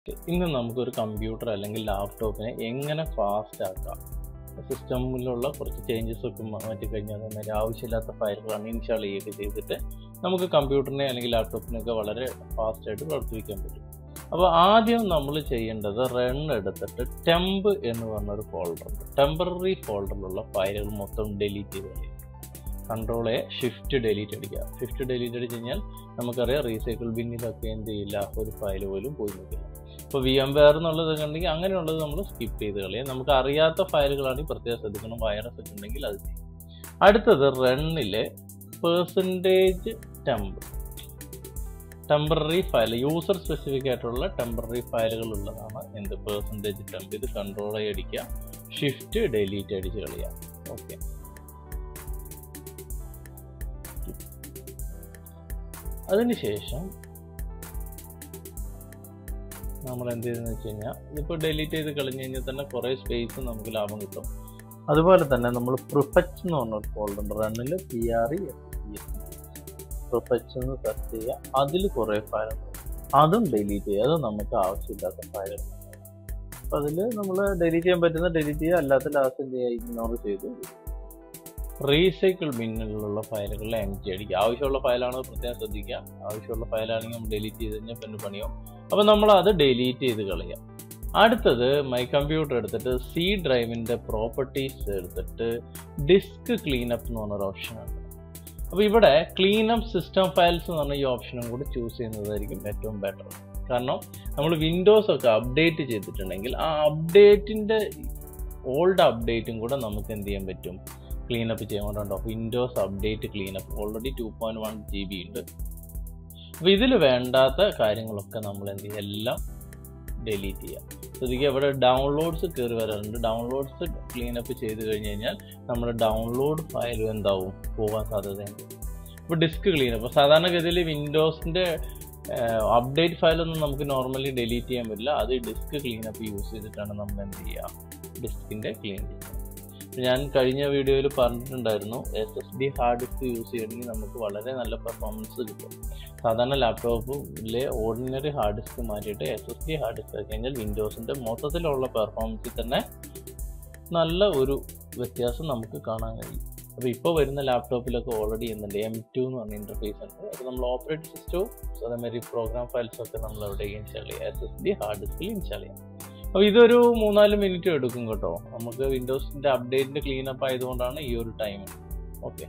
ഇന്ന് നമുക്കൊരു കമ്പ്യൂട്ടർ അല്ലെങ്കിൽ ലാപ്ടോപ്പിനെ എങ്ങനെ ഫാസ്റ്റ് ആക്കാം സിസ്റ്റമിലുള്ള കുറച്ച് ചേഞ്ചസ് ഒക്കെ മാ- മാറ്റിക്കഴിഞ്ഞാൽ തന്നെ ആവശ്യമില്ലാത്ത ഫയലുകളാണ് ഇൻസ്റ്റാൾ ചെയ്യുകയൊക്കെ ചെയ്തിട്ട് നമുക്ക് കമ്പ്യൂട്ടറിനെ അല്ലെങ്കിൽ ലാപ്ടോപ്പിനെയൊക്കെ വളരെ ഫാസ്റ്റായിട്ട് പ്രവർത്തിപ്പിക്കാൻ പറ്റും അപ്പോൾ ആദ്യം നമ്മൾ ചെയ്യേണ്ടത് റൺ എടുത്തിട്ട് ടെമ്പ് എന്ന് പറഞ്ഞൊരു ഫോൾഡർ ഉണ്ട് ടെമ്പററി ഫോൾഡറിലുള്ള ഫയലുകൾ മൊത്തം ഡിലീറ്റ് ചെയ്ത് കളയും കൺട്രോൾ എ ഷിഫ്റ്റ് ഡിലീറ്റ് അടിക്കുക ഷിഫ്റ്റ് ഡിലീറ്റ് അടിച്ച് കഴിഞ്ഞാൽ നമുക്കറിയാം റീസൈക്കിൾ ബിന്നിലൊക്കെ എന്ത് ചെയ്യില്ല ഒരു ഫയൽ പോലും പോയി നിൽക്കില്ല ഇപ്പോൾ വി എം വെയർ എന്നുള്ളത് കണ്ടെങ്കിൽ അങ്ങനെയുള്ളത് നമ്മൾ സ്കിപ്പ് ചെയ്ത് കളയാം നമുക്ക് അറിയാത്ത ഫയലുകളാണെങ്കിൽ പ്രത്യേകം ശ്രദ്ധിക്കണം വൈറസ് ഒക്കെ ഉണ്ടെങ്കിൽ അത് ചെയ്യും അടുത്തത് റണ്ണിലെ percentage temp temporary file user specific ആയിട്ടുള്ള ടെമ്പററി ഫയലുകൾ ഉള്ളതാണ് എന്ത് പേഴ്സൻറ്റേജ് ടെമ്പ് ഇത് കൺട്രോൾ ആയി അടിക്കുക ഷിഫ്റ്റ് ഡിലീറ്റ് അടിച്ച് കളയാം ഓക്കെ അതിനുശേഷം നമ്മൾ എന്ത് ചെയ്തെന്ന് വെച്ച് കഴിഞ്ഞാൽ ഇതിപ്പോൾ ഡിലീറ്റ് ചെയ്ത് കളഞ്ഞു കഴിഞ്ഞാൽ തന്നെ കുറേ സ്പേസ് നമുക്ക് ലാഭം കിട്ടും അതുപോലെ തന്നെ നമ്മൾ പ്രിഫെക്സ് എന്ന് പറഞ്ഞ ഫോൾഡർ ഉണ്ട് റണ്ണിൽ പി ആർ ഇ പ്രിഫെക്സ് എന്ന് സെർച്ച് ചെയ്യുക അതിൽ കുറേ ഫയലുണ്ട് അതും ഡിലീറ്റ് ചെയ്യുക അത് നമുക്ക് ആവശ്യമില്ലാത്ത ഫയലുകൾ അപ്പം അതിൽ നമ്മൾ ഡിലീറ്റ് ചെയ്യാൻ പറ്റുന്ന ഡിലീറ്റ് ചെയ്യുക അല്ലാത്ത ലാസ്റ്റ് എന്ത് ചെയ്യുക ഇഗ്നോർ ചെയ്ത് റീസൈക്കിൾ ബിന്നിലുള്ള ഫയലുകളിൽ എം ടി അടിക്കുക ആവശ്യമുള്ള ഫയലാണ് പ്രത്യേകം ശ്രദ്ധിക്കുക ആവശ്യമുള്ള ഫയലാണെങ്കിൽ നമ്മൾ ഡിലീറ്റ് ചെയ്ത് കഴിഞ്ഞാൽ പിന്നെ പണിയാവും അപ്പോൾ നമ്മൾ അത് ഡിലീറ്റ് ചെയ്ത് കളയാം അടുത്തത് മൈ കമ്പ്യൂട്ടർ എടുത്തിട്ട് സി ഡ്രൈവിൻ്റെ പ്രോപ്പർട്ടീസ് എടുത്തിട്ട് ഡിസ്ക് ക്ലീനപ്പ് എന്ന് പറഞ്ഞൊരു ഓപ്ഷനുണ്ട് അപ്പോൾ ഇവിടെ ക്ലീനപ്പ് സിസ്റ്റം ഫയൽസ് എന്ന് പറഞ്ഞ ഈ ഓപ്ഷനും കൂടി ചൂസ് ചെയ്യുന്നതായിരിക്കും ഏറ്റവും ബെറ്റർ കാരണം നമ്മൾ വിൻഡോസ് ഒക്കെ അപ്ഡേറ്റ് ചെയ്തിട്ടുണ്ടെങ്കിൽ ആ അപ്ഡേറ്റിൻ്റെ ഓൾഡ് അപ്ഡേറ്റും കൂടെ നമുക്ക് എന്ത് ചെയ്യാൻ പറ്റും ക്ലീനപ്പ് ചെയ്യാൻ കൊണ്ടുണ്ടോ Windows update cleanup already two point one G B ഉണ്ട് അപ്പോൾ ഇതിൽ വേണ്ടാത്ത കാര്യങ്ങളൊക്കെ നമ്മൾ എന്ത് ചെയ്യുക എല്ലാം ഡിലീറ്റ് ചെയ്യാം ശ്രദ്ധിക്കുക ഇവിടെ ഡൗൺലോഡ്സ് കയറി വരാറുണ്ട് ഡൗൺലോഡ്സ് ക്ലീനപ്പ് ചെയ്ത് കഴിഞ്ഞ് കഴിഞ്ഞാൽ നമ്മുടെ ഡൗൺലോഡ് ഫയലും എന്താവും പോകാൻ സാധ്യതയുണ്ട് ഇപ്പോൾ ഡിസ്ക് ക്ലീനപ്പ് സാധാരണഗതിയിൽ വിൻഡോസിൻ്റെ അപ്ഡേറ്റ് ഫയലൊന്നും നമുക്ക് നോർമലി ഡിലീറ്റ് ചെയ്യാൻ പറ്റില്ല അത് ഡിസ്ക് ക്ലീനപ്പ് യൂസ് ചെയ്തിട്ടാണ് നമ്മൾ എന്ത് ചെയ്യുക ഡിസ്കിൻ്റെ ക്ലീൻ ചെയ്യുക ഞാൻ കഴിഞ്ഞ വീഡിയോയിൽ പറഞ്ഞിട്ടുണ്ടായിരുന്നു S S D hard disk use ചെയ്യണമെങ്കിൽ നമുക്ക് വളരെ നല്ല പെർഫോമൻസ് കിട്ടും സാധാരണ ലാപ്ടോപ്പിലെ ഓർഡിനറി ഹാർഡ് ഡിസ്ക് മാറ്റിയിട്ട് S S D hard disk ആക്കി കഴിഞ്ഞാൽ വിൻഡോസിൻ്റെ മൊത്തത്തിലുള്ള പെർഫോമൻസിൽ തന്നെ നല്ല ഒരു വ്യത്യാസം നമുക്ക് കാണാൻ കഴിയും അപ്പോൾ ഇപ്പോൾ വരുന്ന ലാപ്ടോപ്പിലൊക്കെ ഓൾറെഡി എന്തുണ്ട് എം ടു എന്ന് പറഞ്ഞ ഇൻ്റർഫേസ് ഉണ്ട് അത് നമ്മൾ ഓപ്പറേറ്റിംഗ് സിസ്റ്റവും അതേമാതിരി പ്രോഗ്രാം ഫയൽസും ഒക്കെ നമ്മൾ അവിടെ ഇൻസ്റ്റാൾ ചെയ്യുക എസ് എസ് ഡി ഹാർഡ് ഡിസ്കിൽ ഇൻസ്റ്റാൾ ചെയ്യാം അപ്പോൾ ഇതൊരു മൂന്നാല് മിനിറ്റ് എടുക്കും കേട്ടോ നമുക്ക് വിൻഡോസിൻ്റെ അപ്ഡേറ്റിൻ്റെ ക്ലീനപ്പ് ആയതുകൊണ്ടാണ് ഈ ഒരു ടൈം ഓക്കെ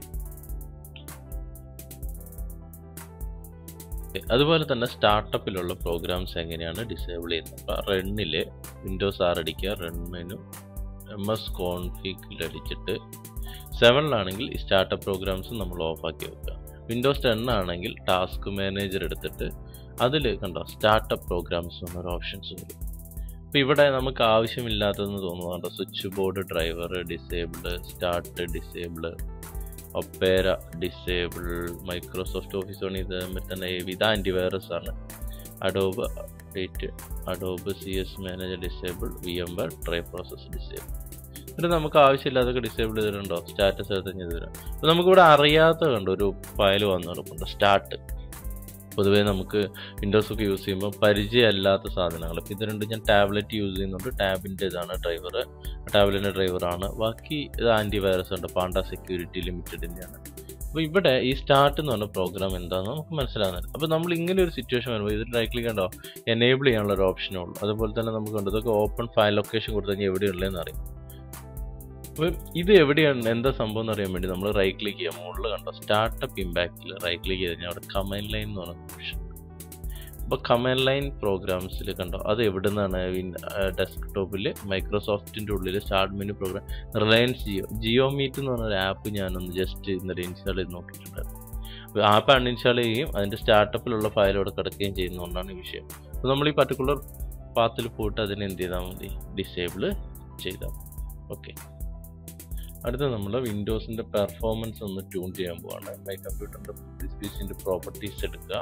അതുപോലെ തന്നെ സ്റ്റാർട്ടപ്പിലുള്ള പ്രോഗ്രാംസ് എങ്ങനെയാണ് ഡിസേബിൾ ചെയ്യുന്നത് അപ്പോൾ റണ്ണിൽ വിൻഡോസ് ആർ അടിക്കുക റണ്ണിനും എം എസ് കോൺഫിഗിൽ അടിച്ചിട്ട് സെവനിലാണെങ്കിൽ ഈ സ്റ്റാർട്ടപ്പ് പ്രോഗ്രാംസ് നമ്മൾ ഓഫാക്കി വെക്കുക വിൻഡോസ് ടെൻ ആണെങ്കിൽ ടാസ്ക് മാനേജർ എടുത്തിട്ട് അതിൽ കണ്ടോ സ്റ്റാർട്ടപ്പ് പ്രോഗ്രാംസ് എന്നൊരു ഓപ്ഷൻസ് വരും അപ്പോൾ ഇവിടെ നമുക്ക് ആവശ്യമില്ലാത്തതെന്ന് തോന്നുന്നുണ്ടോ switch board driver disable start disable Opera disable Microsoft Office ആണ് ഇത് തന്നെ ഇത് ആൻറ്റിവൈറസ് ആണ് Adobe update Adobe C S manager disable V M ബർ ട്രൈ പ്രോസസ് ഡിസേബിൾ എന്നിട്ട് നമുക്ക് ആവശ്യമില്ലാതൊക്കെ ഡിസേബിൾ ചെയ്തിട്ടുണ്ടോ സ്റ്റാറ്റസ് എടുത്ത് ചെയ്ത് തരാം അപ്പോൾ നമുക്കിവിടെ അറിയാത്ത കണ്ടോ ഒരു ഫയൽ വന്നു കിടപ്പുണ്ട് സ്റ്റാർട്ട് പൊതുവേ നമുക്ക് വിൻഡോസ് ഒക്കെ യൂസ് ചെയ്യുമ്പോൾ പരിചയമല്ലാത്ത സാധനങ്ങൾ ഇപ്പോൾ ഇത് രണ്ട് ഞാൻ ടാബ്ലറ്റ് യൂസ് ചെയ്യുന്നുണ്ട് ടാബിൻ്റെ ഇതാണ് ഡ്രൈവർ ടാബ്ലറ്റിൻ്റെ ഡ്രൈവറാണ് ബാക്കി ഇത് ആൻറ്റിവൈറസ് ഉണ്ട് പാണ്ട സെക്യൂരിറ്റി ലിമിറ്റഡിൻ്റെയാണ് അപ്പോൾ ഇവിടെ ഈ സ്റ്റാർട്ട് എന്ന് പറഞ്ഞ പ്രോഗ്രാം എന്താണെന്ന് നമുക്ക് മനസ്സിലാകുന്നത് അപ്പോൾ നമ്മൾ ഇങ്ങനെ ഒരു സിറ്റുവേഷൻ വരുമ്പോൾ ഇതിൽ റൈറ്റ് ക്ലിക്ക് ഉണ്ടോ എനേബിൾ ചെയ്യാനുള്ള ഒരു ഓപ്ഷനേ ഉള്ളൂ അതുപോലെ തന്നെ നമുക്ക് ഉണ്ട് ഇതൊക്കെ ഓപ്പൺ ഫയൽ ലൊക്കേഷൻ കൊടുത്തു കഴിഞ്ഞാൽ എവിടെയുള്ളതെന്ന് അറിയാം അപ്പോൾ ഇത് എവിടെയാണ് എന്താ സംഭവം എന്ന് അറിയാൻ വേണ്ടി നമ്മൾ റൈറ്റ് ക്ലിക്ക് ചെയ്യാം മുകളിൽ കണ്ടോ സ്റ്റാർട്ടപ്പ് ഇമ്പാക്റ്റിൽ റൈറ്റ് ക്ലിക്ക് ചെയ്ത് കഴിഞ്ഞാൽ അവിടെ കമൻഡ് ലൈൻ എന്ന് പറഞ്ഞ ഓപ്ഷൻ അപ്പോൾ കമൻഡ് ലൈൻ പ്രോഗ്രാംസിൽ കണ്ടോ അത് എവിടെ നിന്നാണ് ഡെസ്ക്ടോപ്പിൽ മൈക്രോസോഫ്റ്റിൻ്റെ ഉള്ളിൽ start menu program Reliance Jio Jio meet എന്ന് പറഞ്ഞൊരു ആപ്പ് ഞാനൊന്ന് ജസ്റ്റ് ഇന്നലെ ഇൻസ്റ്റാൾ ചെയ്ത് നോക്കിയിട്ടുണ്ടായിരുന്നു അപ്പോൾ ആപ്പ് അൺഇൻസ്റ്റാൾ ചെയ്യുകയും അതിൻ്റെ സ്റ്റാർട്ടപ്പിലുള്ള ഫയൽ അവിടെ കിടക്കുകയും ചെയ്യുന്നതുകൊണ്ടാണ് ഈ വിഷയം അപ്പോൾ നമ്മൾ ഈ പർട്ടിക്കുലർ പാത്തിൽ പോയിട്ട് അതിനെ എന്ത് ചെയ്താൽ മതി ഡിസേബിൾ ചെയ്താൽ ഓക്കെ അടുത്ത നമ്മൾ വിൻഡോസിൻ്റെ പെർഫോമൻസ് ഒന്ന് ട്യൂൺ ചെയ്യാൻ പോവാണ് മൈ കമ്പ്യൂട്ടറിൻ്റെ സ്പീസിൻ്റെ പ്രോപ്പർട്ടീസ് എടുക്കുക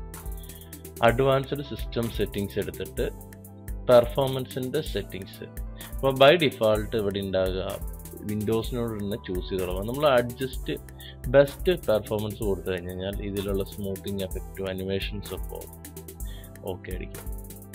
അഡ്വാൻസ്ഡ് സിസ്റ്റം സെറ്റിങ്സ് എടുത്തിട്ട് പെർഫോമൻസിൻ്റെ സെറ്റിങ്സ് അപ്പോൾ ബൈ ഡിഫാൾട്ട് ഇവിടെ ഉണ്ടാകുക വിൻഡോസിനോട് തന്നെ ചൂസ് ചെയ്തോളാം നമ്മൾ അഡ്ജസ്റ്റ് ബെസ്റ്റ് പെർഫോമൻസ് കൊടുത്തു കഴിഞ്ഞ് കഴിഞ്ഞാൽ ഇതിലുള്ള സ്മൂത്തിങ് എഫക്റ്റും അനിമേഷൻസും ഒക്കെ ഓക്കെ ആയിരിക്കും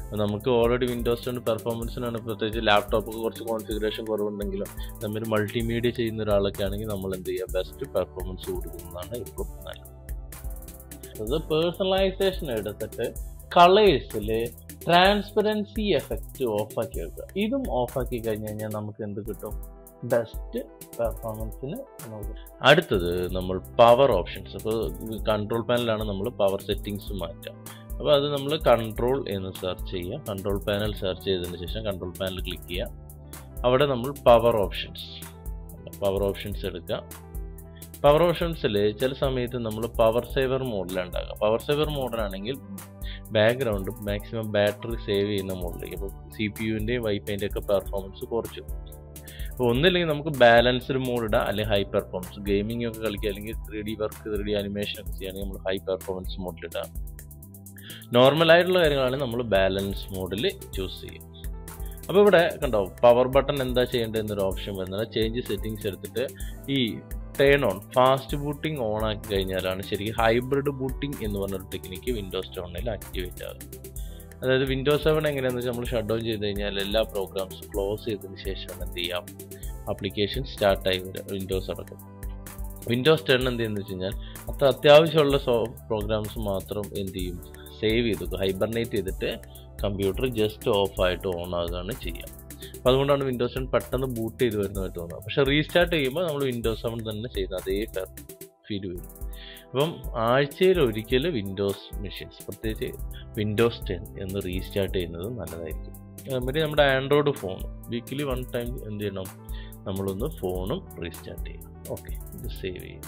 അപ്പോൾ നമുക്ക് ഓൾറെഡി വിൻഡോസ് ടെൻ പെർഫോമൻസിനാണ് പ്രത്യേകിച്ച് ലാപ്ടോപ്പൊക്കെ കുറച്ച് കോൺഫിഗറേഷൻ കുറവുണ്ടെങ്കിലും നമ്മൾ മൾട്ടിമീഡിയ ചെയ്യുന്ന ഒരാളൊക്കെ ആണെങ്കിൽ നമ്മൾ എന്ത് ചെയ്യുക ബെസ്റ്റ് പെർഫോമൻസ് കൊടുക്കുന്നതാണ് എപ്പോഴും നല്ലത് അത് പേഴ്സണലൈസേഷൻ എടുത്തിട്ട് കളേഴ്സിൽ ട്രാൻസ്പെറൻസി എഫക്റ്റ് ഓഫാക്കി വെക്കുക ഇതും ഓഫാക്കി കഴിഞ്ഞ് കഴിഞ്ഞാൽ നമുക്ക് എന്ത് കിട്ടും ബെസ്റ്റ് പെർഫോമൻസിന് നമുക്ക് അടുത്തത് നമ്മൾ പവർ ഓപ്ഷൻസ് അപ്പോൾ കൺട്രോൾ പാനലാണ് നമ്മൾ പവർ സെറ്റിങ്സ് മാറ്റാം അപ്പോൾ അത് നമ്മൾ കൺട്രോൾ എന്ന് സെർച്ച് ചെയ്യുക കൺട്രോൾ പാനൽ സെർച്ച് ചെയ്തതിന് ശേഷം കൺട്രോൾ പാനൽ ക്ലിക്ക് ചെയ്യുക അവിടെ നമ്മൾ പവർ ഓപ്ഷൻസ് പവർ ഓപ്ഷൻസ് എടുക്കുക പവർ ഓപ്ഷൻസിൽ ചില സമയത്ത് നമ്മൾ പവർ സേവർ മോഡിലുണ്ടാകുക പവർ സേവർ മോഡിലാണെങ്കിൽ ബാക്ക്ഗ്രൗണ്ട് മാക്സിമം ബാറ്ററി സേവ് ചെയ്യുന്ന മോഡിലേക്ക് അപ്പോൾ സി പി യുവിൻ്റെയും വൈഫൈൻ്റെ ഒക്കെ പെർഫോമൻസ് കുറച്ചു അപ്പോൾ ഒന്നില്ലെങ്കിൽ നമുക്ക് ബാലൻസ്ഡ് മോഡ് ഇടാം അല്ലെങ്കിൽ ഹൈ പെർഫോമൻസ് ഗെയിമിംഗ് ഒക്കെ കളിക്കുക അല്ലെങ്കിൽ three D work three D animation ഒക്കെ ചെയ്യുകയാണെങ്കിൽ നമ്മൾ ഹൈ പെർഫോമൻസ് മോഡിലിടാം നോർമൽ ആയിട്ടുള്ള കാര്യങ്ങളാണ് നമ്മൾ ബാലൻസ് മോഡിൽ ചൂസ് ചെയ്യും അപ്പോൾ ഇവിടെ കണ്ടോ പവർ ബട്ടൺ എന്താ ചെയ്യേണ്ടത് എന്നൊരു ഓപ്ഷൻ വരുന്നത് ചേഞ്ച് സെറ്റിങ്സ് എടുത്തിട്ട് ഈ turn on fast booting on ആക്കി കഴിഞ്ഞാലാണ് ശരിക്കും ഹൈബ്രിഡ് ബൂട്ടിംഗ് എന്ന് പറഞ്ഞൊരു ടെക്നിക്ക് വിൻഡോസ് ടെണിൽ ആക്ടിവേറ്റ് ആകും അതായത് വിൻഡോസ് സെവൻ എങ്ങനെയാണെന്ന് വെച്ചാൽ നമ്മൾ ഷട്ട് ഡൗൺ ചെയ്ത് കഴിഞ്ഞാൽ എല്ലാ പ്രോഗ്രാംസും ക്ലോസ് ചെയ്തതിന് ശേഷം എന്ത് ചെയ്യാം ആപ്ലിക്കേഷൻ സ്റ്റാർട്ടായി വരിക വിൻഡോസ് അടക്കം വിൻഡോസ് ടെൻ എന്ത് ചെയ്യുന്നത് വെച്ച് കഴിഞ്ഞാൽ അത്ര അത്യാവശ്യമുള്ള സോ പ്രോഗ്രാംസ് മാത്രം എന്ത് ചെയ്യും സേവ് ചെയ്തു ഹൈബർനേറ്റ് ചെയ്തിട്ട് കമ്പ്യൂട്ടർ ജസ്റ്റ് ഓഫ് ആയിട്ട് ഓൺ ആകുകയാണ് ചെയ്യുക അപ്പോൾ അതുകൊണ്ടാണ് വിൻഡോസ് ടെൻ പെട്ടെന്ന് ബൂട്ട് ചെയ്ത് വരുന്നതായിട്ട് തോന്നുന്നത് പക്ഷേ റീസ്റ്റാർട്ട് ചെയ്യുമ്പോൾ നമ്മൾ വിൻഡോസ് സെവൻ തന്നെ ചെയ്യുന്ന അതേ ഫീൽ വരും അപ്പം ആഴ്ചയിൽ ഒരിക്കൽ വിൻഡോസ് മെഷീൻസ് പ്രത്യേകിച്ച് വിൻഡോസ് ടെൻ എന്ന് റീസ്റ്റാർട്ട് ചെയ്യുന്നത് നല്ലതായിരിക്കും അതുമാതിരി നമ്മുടെ Android phone weekly one time എന്ത് ചെയ്യണം നമ്മളൊന്ന് ഫോണും റീസ്റ്റാർട്ട് ചെയ്യണം ഓക്കെ ഇത് സേവ് ചെയ്യും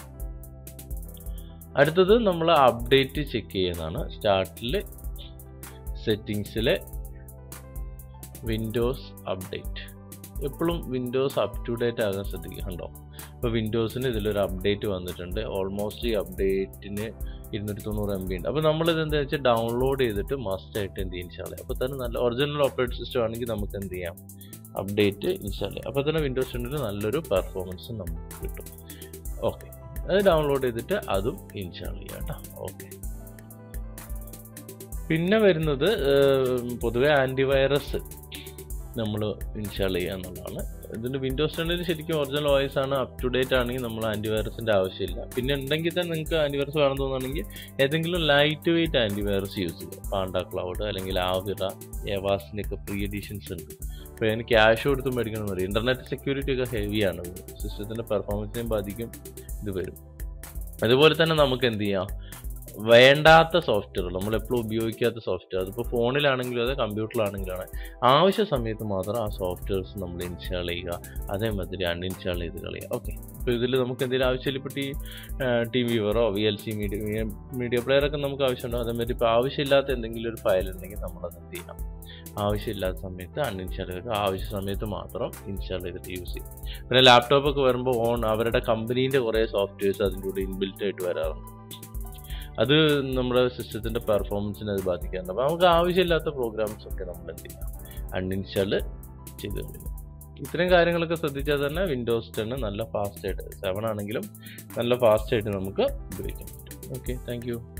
അടുത്തത് നമ്മൾ അപ്ഡേറ്റ് ചെക്ക് ചെയ്യുന്നതാണ് സ്റ്റാർട്ടിൽ സെറ്റിങ്സിലെ വിൻഡോസ് അപ്ഡേറ്റ് എപ്പോഴും വിൻഡോസ് അപ് ടു ഡേറ്റ് ആകാൻ ശ്രദ്ധിക്കുക കണ്ടോ ഇപ്പോൾ വിൻഡോസിന് ഇതിലൊരു അപ്ഡേറ്റ് വന്നിട്ടുണ്ട് ഓൾമോസ്റ്റ് ഈ അപ്ഡേറ്റിന് ഇരുന്നൂറ്റി തൊണ്ണൂറ് എം ബി ഉണ്ട് അപ്പോൾ നമ്മളിത് എന്താ വെച്ചാൽ ഡൗൺലോഡ് ചെയ്തിട്ട് മസ്റ്റ് ആയിട്ട് എന്ത് ഇൻസ്റ്റാൾ ചെയ്യാം അപ്പോൾ തന്നെ നല്ല ഒറിജിനൽ ഓപ്പറേറ്റിംഗ് സിസ്റ്റം ആണെങ്കിൽ നമുക്ക് എന്ത് ചെയ്യാം അപ്ഡേറ്റ് ഇൻസ്റ്റാൾ ചെയ്യാം അപ്പോൾ തന്നെ വിൻഡോസ് ടെന്നിന് നല്ലൊരു പെർഫോമൻസ് നമുക്ക് കിട്ടും ഓക്കെ അത് ഡൗൺലോഡ് ചെയ്തിട്ട് അതും ഇൻസ്റ്റാൾ ചെയ്യാം കേട്ടോ ഓക്കെ പിന്നെ വരുന്നത് പൊതുവെ ആൻറ്റിവൈറസ് നമ്മൾ ഇൻസ്റ്റാൾ ചെയ്യുക എന്നുള്ളതാണ് ഇതിൻ്റെ വിൻഡോസ് ടെന്നിൽ ശരിക്കും ഒറിജിനൽ വോയിസ് ആണ് അപ് ടു ഡേറ്റ് ആണെങ്കിൽ നമ്മൾ ആൻറ്റിവൈറസിൻ്റെ ആവശ്യമില്ല പിന്നെ ഉണ്ടെങ്കിൽ തന്നെ നിങ്ങൾക്ക് ആൻറ്റിവൈറസ് വേണം തോന്നുകയാണെങ്കിൽ ഏതെങ്കിലും ലൈറ്റ് വെയിറ്റ് ആൻറ്റിവൈറസ് യൂസ് ചെയ്യുക പാണ്ട ക്ലൗഡ് അല്ലെങ്കിൽ ആവിറ എവാസിൻ്റെ ഒക്കെ പ്രീ എഡിഷൻസ് ഉണ്ട് അപ്പോൾ അതിന് ക്യാഷ് കൊടുത്ത് മേടിക്കണമെന്ന് പറയും ഇൻ്റർനെറ്റ് സെക്യൂരിറ്റി ഒക്കെ ഹെവിയാണ് സിസ്റ്റത്തിൻ്റെ പെർഫോമൻസിനെയും ബാധിക്കും ഇത് വരും അതുപോലെ തന്നെ നമുക്ക് എന്ത് ചെയ്യാം വേണ്ടാത്ത സോഫ്റ്റ്വെയർ നമ്മൾ എപ്പോഴും ഉപയോഗിക്കാത്ത സോഫ്റ്റ്വെയർ അതിപ്പോൾ ഫോണിലാണെങ്കിലും അതെ കമ്പ്യൂട്ടറിലാണെങ്കിലാണ് ആവശ്യ സമയത്ത് മാത്രം ആ സോഫ്റ്റ്വെയർസ് നമ്മൾ ഇൻസ്റ്റാൾ ചെയ്യുക അതേമാതിരി അൺഇൻസ്റ്റാൾ ചെയ്ത് കളയുക ഓക്കെ ഇപ്പോൾ ഇതിൽ നമുക്ക് എന്തെങ്കിലും ആവശ്യമില്ല ഇപ്പോൾ ടി ടി വ്യൂവറോ V L C media media പ്ലെയറൊക്കെ നമുക്ക് ആവശ്യമുണ്ടോ അതേമാതിരി ഇപ്പോൾ ആവശ്യമില്ലാത്ത എന്തെങ്കിലും ഒരു ഫയൽ ഉണ്ടെങ്കിൽ നമ്മളത് എന്ത് ചെയ്യണം ആവശ്യമില്ലാത്ത സമയത്ത് അൺഇൻസ്റ്റാൾ ചെയ്യുക ആവശ്യ സമയത്ത് മാത്രം ഇൻസ്റ്റാൾ ചെയ്തിട്ട് യൂസ് ചെയ്യും പിന്നെ ലാപ്ടോപ്പ് ഒക്കെ വരുമ്പോൾ ഓൺ അവരുടെ കമ്പനീൻ്റെ കുറേ സോഫ്റ്റ്വെയർസ് അതിൻ്റെ കൂടെ ഇൻബിൽറ്റ് ആയിട്ട് വരാറുണ്ട് അത് നമ്മുടെ സിസ്റ്റത്തിൻ്റെ പെർഫോമൻസിനെ അത് ബാധിക്കാറുണ്ട് അപ്പോൾ നമുക്ക് ആവശ്യമില്ലാത്ത പ്രോഗ്രാംസ് ഒക്കെ നമ്മൾ എന്ത് ചെയ്യാം അൺഇൻസ്റ്റാൾ ചെയ്ത് കളയും ഇത്രയും കാര്യങ്ങളൊക്കെ ശ്രദ്ധിച്ചാൽ തന്നെ വിൻഡോസ് ടെൻ നല്ല ഫാസ്റ്റ് ആയിട്ട് സെവൻ ആണെങ്കിലും നല്ല ഫാസ്റ്റ് ആയിട്ട് നമുക്ക് ഉപയോഗിക്കാൻ പറ്റും ഓക്കെ താങ്ക്